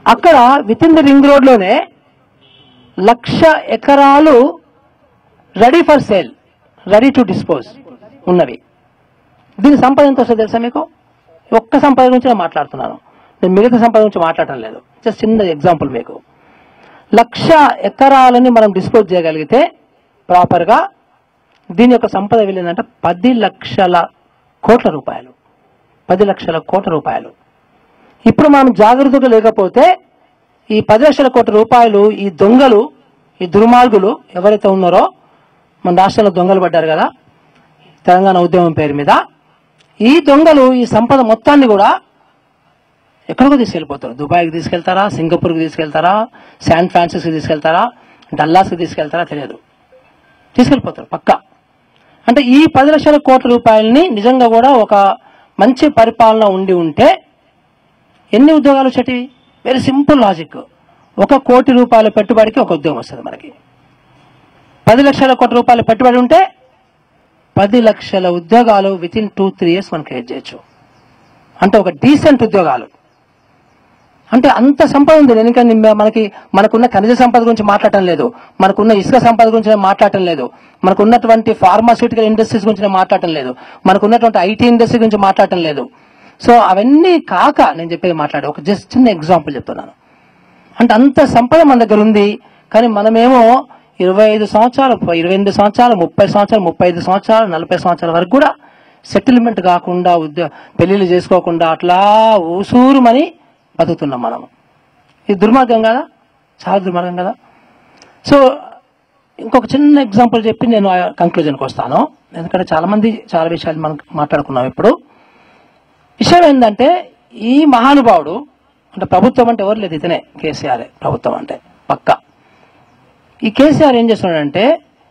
అక్కడ within the ring road లోనే లక్ష ఎకరాలు ready for sale ready to dispose ఉన్నవి దీని సంపద ఎంత వస్తుందో తెలుసా మీకు ఒక్క సంపద గురించి నేను మాట్లాడుతున్నాను నేను మిగతా సంపద గురించి మాట్లాడటం లేదు జస్ట్ చిన్న ఎగ్జాంపుల్ మీకు లక్ష ఎకరాలని మనం డిస్పోజ్ చేయగలిగితే ప్రాపర్గా దీని యొక్క సంపద వెళ్ళిందంటే పది లక్షల కోట్ల రూపాయలు పది లక్షల కోట్ల రూపాయలు ఇప్పుడు మనం జాగ్రత్తగా లేకపోతే ఈ పది లక్షల కోట్ల రూపాయలు ఈ దొంగలు ఈ దుర్మార్గులు ఎవరైతే ఉన్నారో మన రాష్ట్రంలో దొంగలు పడ్డారు కదా తెలంగాణ ఉద్యమం పేరు మీద ఈ దొంగలు ఈ సంపద మొత్తాన్ని కూడా ఎక్కడికో తీసుకెళ్ళిపోతారు దుబాయ్కి తీసుకెళ్తారా సింగపూర్కి తీసుకెళ్తారా శాన్ ఫ్రాన్సిస్కి తీసుకెళ్తారా డల్లాస్కి తీసుకెళ్తారా తెలియదు తీసుకెళ్ళిపోతారు పక్కా అంటే ఈ పది లక్షల కోట్ల రూపాయలని నిజంగా కూడా ఒక మంచి పరిపాలన ఉండి ఉంటే ఎన్ని ఉద్యోగాలు వచ్చేటివి వెరీ సింపుల్ లాజిక్ ఒక కోటి రూపాయల పెట్టుబడికి ఒక ఉద్యోగం వస్తుంది మనకి పది లక్షల కోట్ల రూపాయల పెట్టుబడి ఉంటే పది లక్షల ఉద్యోగాలు within two three years మనం క్రియేట్ చేయొచ్చు అంటే ఒక డీసెంట్ ఉద్యోగాలు అంటే అంత సంపద ఉంది నేను ఇంకా నిన్న మనకి మనకున్న ఖనిజ సంపద గురించి మాట్లాడటం లేదు మనకున్న ఇసుక సంపద గురించి నేను మాట్లాడటం లేదు మనకున్నటువంటి ఫార్మాస్యూటికల్ ఇండస్ట్రీస్ గురించి నేను మాట్లాడటం లేదు మనకున్నటువంటి ఐటీ ఇండస్ట్రీ గురించి మాట్లాడటం లేదు సో అవన్నీ కాక నేను చెప్పేది మాట్లాడే ఒక జస్ట్ చిన్న ఎగ్జాంపుల్ చెప్తున్నాను అంటే అంత సంపద మన దగ్గర ఉంది కానీ మనమేమో ఇరవై ఐదు సంవత్సరాలు ఇరవై ఎనిమిది సంవత్సరాలు ముప్పై సంవత్సరాలు ముప్పై ఐదు సంవత్సరాలు నలభై సంవత్సరాల వరకు కూడా సెటిల్మెంట్ కాకుండా ఉద్యోగ పెళ్లిళ్ళు చేసుకోకుండా అట్లా ఊసూరుమని బతుకుతున్నాం మనం ఇది దుర్మార్గం కదా చాలా దుర్మార్గం కదా సో ఇంకొక చిన్న ఎగ్జాంపుల్ చెప్పి నేను ఆ కంక్లూజన్కి వస్తాను ఎందుకంటే చాలా మంది చాలా విషయాలు మనం మాట్లాడుకున్నాం ఇప్పుడు విషయం ఏంటంటే ఈ మహానుభావుడు అంటే ప్రభుత్వం అంటే ఎవరు లేదు ఇతనే కేసీఆర్ ప్రభుత్వం అంటే పక్క ఈ కేసీఆర్ ఏం చేస్తున్నాడంటే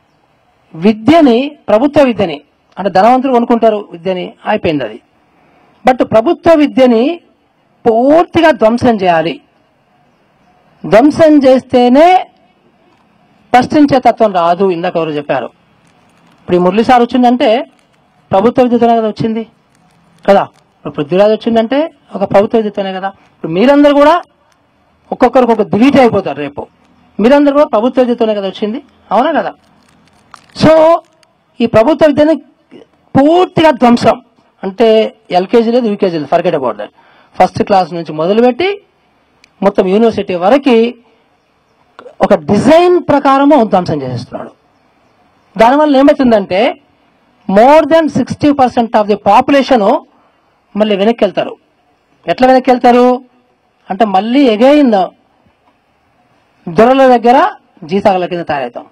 విద్యని ప్రభుత్వ విద్యని అంటే ధనవంతులు కొనుక్కుంటారు విద్యని అయిపోయింది అది బట్ ప్రభుత్వ విద్యని పూర్తిగా ధ్వంసం చేయాలి ధ్వంసం చేస్తేనే ప్రశ్నించే తత్వం రాదు ఇందాక ఎవరు చెప్పారు ఇప్పుడు ఈ మురళి సార్ వచ్చిందంటే ప్రభుత్వ విద్యతోనే కదా వచ్చింది కదా ఇప్పుడు పృథ్వీరాజ్ వచ్చిందంటే ఒక ప్రభుత్వ విద్యతోనే కదా ఇప్పుడు మీరందరూ కూడా ఒక్కొక్కరికి ఒక దిలీట్ అయిపోతారు రేపు మీరందరూ కూడా ప్రభుత్వ విద్యతోనే కదా వచ్చింది అవునా కదా సో ఈ ప్రభుత్వ విద్యని పూర్తిగా ధ్వంసం అంటే ఎల్కేజీ లేదు యూకేజీ లేదు forget about that first class నుంచి మొదలుపెట్టి మొత్తం యూనివర్సిటీ వరకు ఒక డిజైన్ ప్రకారము ధ్వంసం చేసేస్తున్నాడు దానివల్ల ఏమవుతుందంటే more than sixty percent of the population మళ్ళీ వెనక్కి వెళ్తారు ఎట్లా వెనక్కి వెళ్తారు అంటే మళ్ళీ ఎగైన్ దొరల దగ్గర జీతాల కింద తయారవుతాం